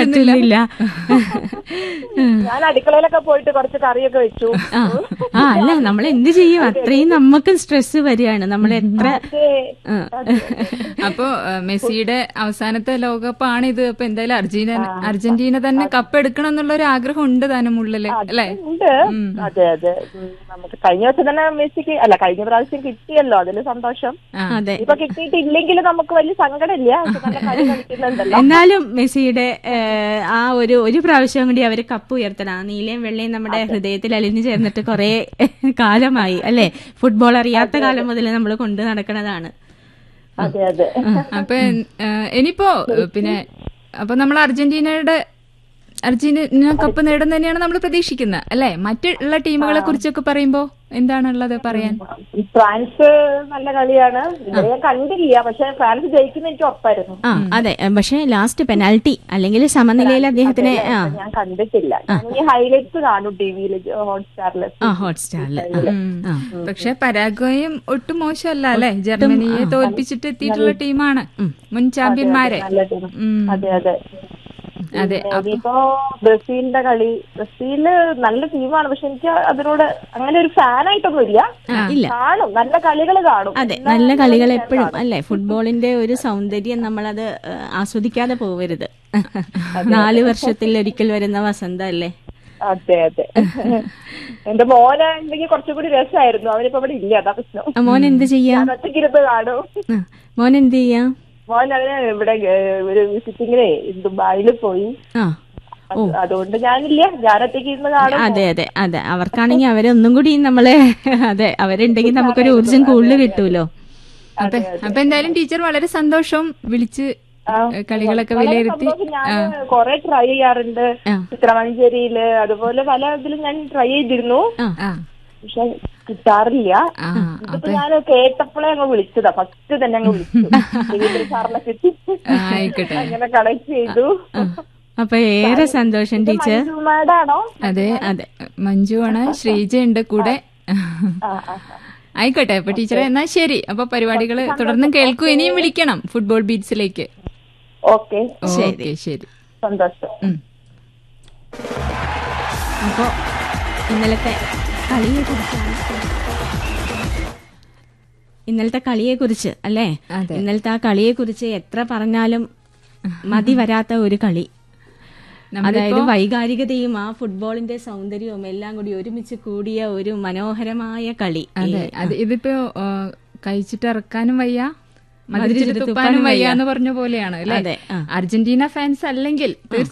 പറ്റുന്നില്ല ഞാൻ അടുക്കളയിലൊക്കെ പോയിട്ട് കുറച്ച് കറിയൊക്കെ വെച്ചു ആ ആ അല്ല നമ്മൾ എന്ത് ചെയ്യും അത്രയും നമുക്കും സ്ട്രെസ് വരികയാണ് നമ്മൾ എത്ര അതെ. ആ. അപ്പോ ആ, മെസ്സിയുടെ അവസാനത്തെ ലോകകപ്പാണ് ഇത് അപ്പൊ എന്തായാലും അർജന്റീന അർജന്റീന തന്നെ കപ്പ് എടുക്കണം എന്നുള്ള ഒരു ആഗ്രഹം ഉണ്ട് താനും ഉള്ളില് അല്ലെ ഉണ്ട് അതെ അതെ ഉം, നമുക്ക് കഴിഞ്ഞ വർഷം തന്നെ മെസ്സിക്ക് അല്ല കഴിഞ്ഞ പ്രാവശ്യം കിട്ടിയല്ലോ അതില് സന്തോഷം അതെ ഇപ്പൊ കിട്ടിയിട്ടില്ലെങ്കിൽ നമുക്ക് വലിയ സങ്കടമില്ല പക്ഷെ നല്ല കളി കളിക്കുന്നുണ്ടല്ലോ എന്നാലും മെസ്സിയുടെ ഏഹ്, ആ ഒരു ഒരു പ്രാവശ്യം കൂടി അവര് കപ്പ് ഉയർത്തണം ആ നീലയും വെള്ളയും നമ്മുടെ ഹൃദയത്തിൽ അലിഞ്ഞു ചേർന്നിട്ട് കുറെ കാലമായി അല്ലെ ഫുട്ബോൾ അറിയാത്ത കാലം മുതൽ നമ്മൾ കൊണ്ടു നടക്കണതാണ് അതെ അതെ അപ്പൊ ആ, ഇനിയിപ്പോ പിന്നെ അപ്പൊ നമ്മൾ അർജന്റീനയുടെ അർജന്റീന കപ്പ് നേടും തന്നെയാണ് നമ്മൾ പ്രതീക്ഷിക്കുന്നത് അല്ലെ മറ്റുള്ള ടീമുകളെ കുറിച്ചൊക്കെ പറയുമ്പോ എന്താണുള്ളത് പറയാൻ ഫ്രാൻസ് നല്ല കളിയാണ് ഇവരെ ഞാൻ കണ്ടില്ല പക്ഷെ ഫ്രാൻസ് ജയിക്കുന്ന എനിക്ക് ഉറപ്പായിരുന്നു ആ അതെ പക്ഷെ ലാസ്റ്റ് പെനാൽറ്റി അല്ലെങ്കിൽ സമനിലയിൽ അദ്ദേഹത്തിന് ആ ഞാൻ കണ്ടിട്ടില്ല ഞാൻ ഈ ഹൈലൈറ്റ്സ് കാണും ടിവിയില് ഹോട്ട്സ്റ്റാറില് ആ ഹോട്ട്സ്റ്റാറിൽ ആ പക്ഷെ പരാഗ്വയും ഒട്ടും മോശമല്ല അല്ലെ ജർമ്മനിയെ തോൽപ്പിച്ചിട്ട് എത്തിയിട്ടുള്ള ടീമാണ് മുൻ ചാമ്പ്യന്മാരെ നല്ല ടീം ഉം. അതെ അതെ അതെ പിന്നെ ഇനിയിപ്പോ ബ്രസീലിന്റെ കളി ബ്രസീല് നല്ല ടീമാണ് പക്ഷെ എനിക്ക് അതിനോട് അങ്ങനെ ഒരു ഫാനായിട്ടൊന്നും ഇല്ല ഇല്ല കാണും നല്ല കളികൾ കാണും അതെ നല്ല കളികൾ എപ്പോഴും അല്ലെ ഫുട്ബോളിന്റെ ഒരു സൗന്ദര്യം നമ്മളത് ഏഹ്, ആസ്വദിക്കാതെ പോവരുത് നാല് വർഷത്തിൽ ഒരിക്കൽ വരുന്ന വസന്തം അല്ലേ അതെ അതെ എന്റെ മോനെ ഉണ്ടെങ്കിൽ കുറച്ചും കൂടി രസമായിരുന്നു അവനിപ്പോ ഇവിടെ ഇല്ല അതാ പ്രശ്നം ആ, മോൻ എന്ത് ചെയ്യാം ഞാൻ ഒറ്റയ്ക്കിരുന്ന് കാണും ആ, മോൻ എന്ത് ചെയ്യാം മോൻ അവന് ഇവിടെ ഏഹ്, ഒരു വിസിറ്റിങ്ങിനെ ദുബായിൽ പോയി ആ അത് അതുകൊണ്ട് ഞാനില്ല ഞാൻ ഒറ്റയ്ക്ക് ഇരുന്ന് കാണും അതെ അതെ അതെ അവർക്കാണെങ്കിൽ അവരെ ഒന്നും കൂടി നമ്മളെ അതെ അവരുണ്ടെങ്കിൽ നമുക്കൊരു ഊർജം കൂടുതൽ കിട്ടൂലോ അപ്പൊ അപ്പൊ എന്തായാലും ടീച്ചർ വളരെ സന്തോഷം വിളിച്ച് ഏ, കളികളൊക്കെ വിലയിരുത്തി ഞാൻ കൊറേ ട്രൈ ചെയ്യാറുണ്ട് ചിത്രമഞ്ചേരിയില് അതുപോലെ പല ഇതിലും ഞാൻ ട്രൈ ചെയ്തിരുന്നു ആ പക്ഷെ കിട്ടാറില്ല ആ ഇതിപ്പോ ഞാൻ കേട്ടപ്പോഴേ അങ്ങ് വിളിച്ചതാ ഫസ്റ്റ് തന്നെ അങ്ങ് വിളിച്ചു ദേവേന്ദ്ര സാറിനെ കിട്ടി ആയിക്കോട്ടെ അങ്ങനെ കണക്ട് ചെയ്തു അപ്പൊ ഏറെ സന്തോഷം ടീച്ചർ മാഡാണോ അതെ അതെ മഞ്ജുവാണ് ശ്രീജ ഉണ്ട് കൂടെ ആ ആ ആയിക്കോട്ടെ അപ്പൊ ടീച്ചറെ എന്നാ ശരി അപ്പൊ പരിപാടികൾ തുടർന്നും കേൾക്കൂ ഇനിയും വിളിക്കണം ഫുട്ബോൾ ബീറ്റ്സിലേക്ക് ഓക്കെ ഓക്കെ ശരി സന്തോഷം ഉം. അപ്പോ ഇന്നലത്തെ കളിയെ കുറിച്ചാണ് ഇന്നലത്തെ കളിയെ കുറിച്ച് അല്ലേ അതെ. ഇന്നലത്തെ ആ കളിയെ കുറിച്ച് എത്ര പറഞ്ഞാലും മതി വരാത്ത ഒരു കളി അതായത് വൈകാരികതയും ആ ഫുട്ബോളിന്റെ സൗന്ദര്യവും എല്ലാം കൂടി ഒരുമിച്ച് കൂടിയ ഒരു മനോഹരമായ കളി അതെ അത് ഇതിപ്പോ ആ, കഴിച്ചിട്ട് ഇറക്കാനും വയ്യ മതിരിച്ചിട്ട് തുപ്പാനും വയ്യ എന്ന് പറഞ്ഞ പോലെയാണ് അല്ലെ അതെ, ആ. അർജന്റീന ഫാൻസ് അല്ലെങ്കിൽ തീർച്ചയായും